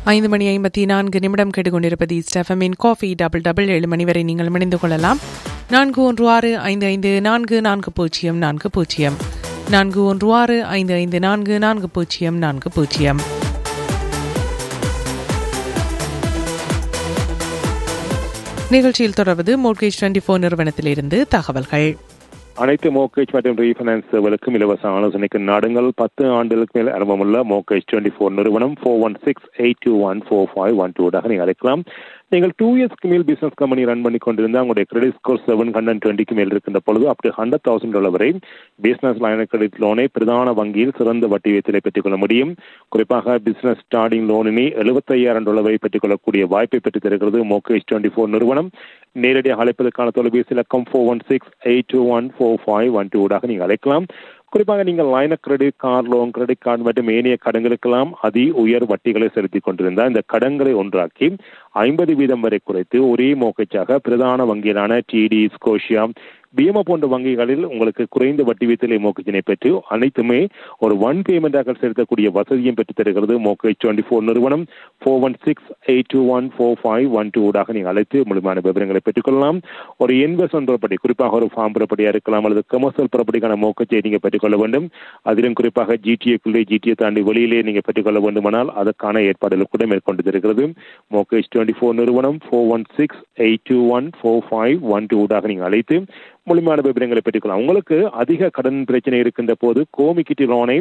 ஐந்து மணி ஐம்பத்தி நான்கு நிமிடம் கேட்டுக்கொண்டிருப்பது ஸ்டெஃபமின் காஃபி டபுள் டபுள் ஏழு மணி வரை நீங்கள் இணைந்து கொள்ளலாம் நான்கு ஒன்று ஆறு ஐந்து ஐந்து நான்கு நான்கு பூஜ்ஜியம் நான்கு பூஜ்ஜியம் நான்கு ஒன்று ஆறு ஐந்து ஐந்து நான்கு நான்கு பூஜ்ஜியம் நான்கு பூஜ்ஜியம் நிகழ்ச்சியில் தொடர்வது மோர்கேஜ் டுவெண்டி ஃபோர் நிறுவனத்திலிருந்து தகவல்கள் அனைத்து மோக்கேஜ் மற்றும் ரீஃபைனான்ஸ் சேவைகளுக்கும் இலவச ஆலோசனைக்கு நாடுங்கள் பத்து ஆண்டுகளுக்கு மேல் அனுபவமுள்ள மோக்கேஜ் டுவெண்ட்டி ஃபோர் நிறுவனம் four one six eight two one four five one டூடாக நீங்கள் அழைக்கலாம் நீங்கள் டூ இயர்ஸ்க்கு மேல் பிசினஸ் கம்பெனி ரன் பண்ணி கொண்டிருந்தால் உங்களுடைய கிரெடிட் ஸ்கோர் செவன் ஹண்ட்ரட் டுவெண்ட்டிக்கு மேல் இருக்கின்ற பொழுது up to hundred thousand dollar வரை பிசினஸ் லைன் கிரெடிட் லோனை பிரதான வங்கியில் சிறந்த வட்டி வீதத்திலே பெற்றுக்கொள்ள முடியும் குறிப்பாக பிசினஸ் ஸ்டார்டிங் லோனினை எழுபத்தையாயிரம் டாலர் வரை பெற்றுக்கொள்ளக்கூடிய வாய்ப்பை பெற்று தருகிறது மோகேஷ் டுவெண்ட்டி ஃபோர் நிறுவனம் நேரடியாக அழைப்பதற்கான தொலைபேசி இலக்கம் four one six eight two one four five one டூடாக நீங்கள் அழைக்கலாம் குறிப்பாக நீங்கள் line credit car loan credit card மற்றும் ஏனைய கடன்களுக்கெல்லாம் அதி உயர் வட்டிகளை செலுத்திக் கொண்டிருந்தால் இந்த கடன்களை ஒன்றாக்கி ஐம்பது வீதம் வரை குறைத்து ஒரே மோக்கச்சாக பிரதான வங்கியிலான டிடி ஸ்கோஷியா பிஎம்ஓ போன்ற வங்கிகளில் உங்களுக்கு குறைந்த வட்டி வீதத்திலே மோக்கச்சினை பெற்று அனைத்துமே ஒரு ஒன் பேமெண்டாக செலுத்தக்கூடிய வசதியும் பெற்று தருகிறது மோக்கேஜ் டுவெண்ட்டி ஃபோர் நிறுவனம் four one six eight two one four five one two ஊடாக நீங்கள் அழைத்து முழுமையான விவரங்களை பெற்றுக்கொள்ளலாம் ஒரு இன்வெஸ்ட்மெண்ட் புறப்படி குறிப்பாக ஒரு ஃபார்ம் புறப்படியாக இருக்கலாம் அல்லது கமர்ஷியல் புறப்படிக்கான மோக்கச்சை நீங்கள் பெற்றுக்கொள்ள வேண்டும் அதிலும் குறிப்பாக ஜிடிஏக்குள்ளே ஜிடிஏ தாண்டி வெளியிலே நீங்கள் பெற்றுக்கொள்ள வேண்டுமானால் அதற்கான ஏற்பாடுகள் கூட மேற்கொண்டு இருக்கிறது மோகேஜ் டுவெண்ட்டி ஃபோர் நிறுவனம் four one six eight two one four five one two ஊடாக நீங்கள் அழைத்து முழுமையான விவரங்களை பெற்றுக்கொள்ளலாம் உங்களுக்கு அதிக கடன் பிரச்சனை இருக்கின்ற போது கோமிக்கிட்டி லோனை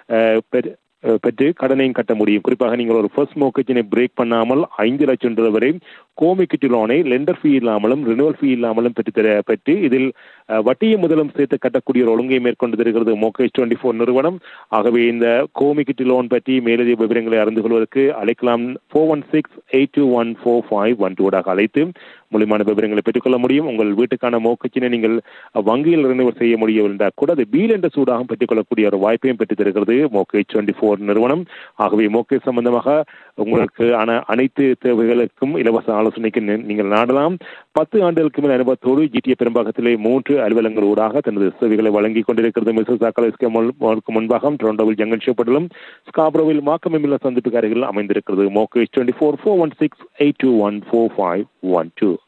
பெற்று கடனையும் கட்ட முடியும் குறிப்பாக நீங்கள் ஒரு ஃபர்ஸ்ட் மோக்கேஜினை பிரேக் பண்ணாமல் ஐந்து லட்சம் டாலர் வரை கோமிக்கிட்டி லோனை லெண்டர் ஃபீ இல்லாமலும் ரினுவல் ஃபீ இல்லாமலும் பெற்று தர பெற்று இதில் வட்டியை முதலும் சேர்த்து கட்டக்கூடிய ஒரு ஒழுங்கை மேற்கொண்டு இருக்கிறது மோகேஜ் டுவெண்ட்டி ஃபோர் நிறுவனம் ஆகவே இந்த கோமிக்கிட்டி லோன் பற்றி மேலதிக விவரங்களை அறிந்து கொள்வதற்கு அழைக்கலாம் four one six eight two one four five one டூடாக அழைத்து முழுமையான விவரங்களை பெற்றுக்கொள்ள முடியும் உங்கள் வீட்டுக்கான மோக்கச்சினை நீங்கள் வங்கியில் ரினுவல் செய்ய முடியவில்லை என்றால் கூட அது பீல் என்ற சூடாக பெற்றுக்கொள்ளக்கூடிய ஒரு வாய்ப்பையும் பெற்று தருகிறது மோகேஜ் டுவெண்ட்டி ஃபோர் நிறுவனம் ஆகவே மோகேஜ் சம்பந்தமாக உங்களுக்கு ஆன அனைத்து தேவைகளுக்கும் இலவச ஆலோசனைக்கு நீங்கள் நாடலாம் பத்து ஆண்டுகளுக்கு மேல் அனுபவத்தோடு ஜிடிஏ பெரும்பாகத்திலே மூன்று அலுவலங்கள் ஊடாக தனது சேவைகளை வழங்கிக் கொண்டிருக்கிறது மிசஸ் அக்கலைஸ்க்கு முன்பாக டொரண்டோவில் ஜங்கன் ஷோப்பட்டிலும் ஸ்காப்ரோவில் மாக்கமில்ல சந்திப்புக்கு அருகில் அமைந்திருக்கிறது mortgage twenty four four one six eight two one four five one two